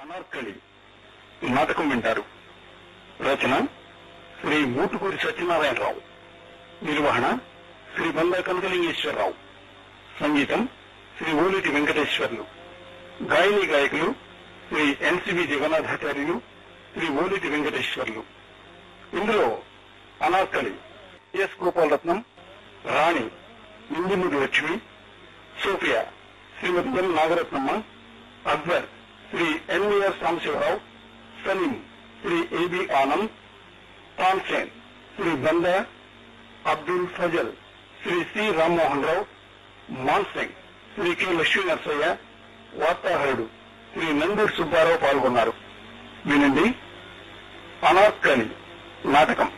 అనార్కలి నాటకం వింటారు రచన శ్రీ మూటుకూరి సత్యనారాయణరావు నిర్వహణ శ్రీ బందా కనకలింగేశ్వరరావు సంగీతం శ్రీ ఓలిటి వెంకటేశ్వర్లు గాయని గాయకులు శ్రీ ఎన్సిబి జగన్నాథాచార్యులు శ్రీ ఓలిటి వెంకటేశ్వర్లు ఇందులో Anarkali S Gopalaratnam Rani Indimudi Lakshmi Sophia Shrimati M Nagaratnamma Akbar Shri NVR Sambasivarao Salim Shri AB Anand Tansen Shri Banda Abdul Fazal Shri C Rammohan Rao Mansingh Shri K Lakshmi Narasayya వార్తాహరుడు శ్రీ నందూర్ సుబ్బారావు పాల్గొన్నారు వినండి అనార్కలి నాటకం